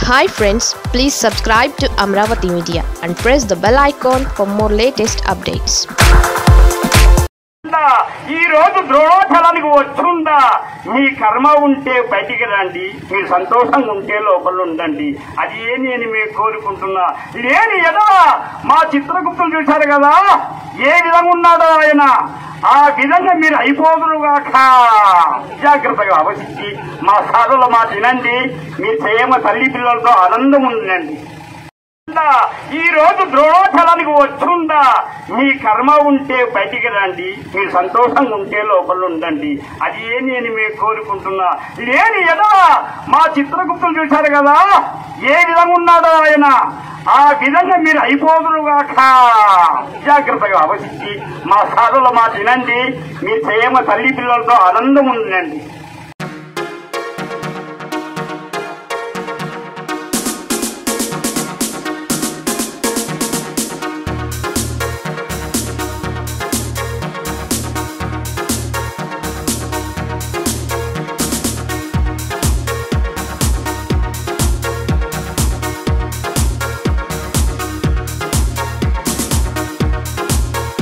Hi friends please subscribe to Amaravati media and press the bell icon for more latest updates ఉందా? ఈ రోజు ద్రోణోత్సవానికి వచ్చుందా మీ కర్మ ఉంటే బయటికి రండి మీరు సంతోషంగా ఉంటే లోపల ఉండండి అది ఏమి అని మేము కోరుకుంటున్నా లేని ఎదా మా చిత్రగుప్తులు చూశారు కదా ఏ విధంగా ఉన్నాడో ఆయన ఆ విధంగా మీరు అయిపోదురుగాక జాగ్రత్తగా ఆలోచించి మా సాధుల మాట వినండి మీ ప్రేమ తల్లి పిల్లలతో ఆనందం ఉండండి ఉందా? ఈ రోజు ద్రోణోత్సవానికి వచ్చుందా మీ కర్మ ఉంటే బయటికి రండి మీరు సంతోషంగా ఉంటే లోపల ఉండండి అది ఏమి అని మేము కోరుకుంటున్నా లేని ఎదా మా చిత్రగుప్తులు చూశారు కదా ఏ విధంగా ఉన్నాడో ఆయన ఆ విధంగా మీరు అయిపోదురుగాక జాగ్రత్తగా ఆలోచించి మా సాధుల మాట వినండి మీ ప్రేమ తల్లి పిల్లలతో ఆనందం ఉండండి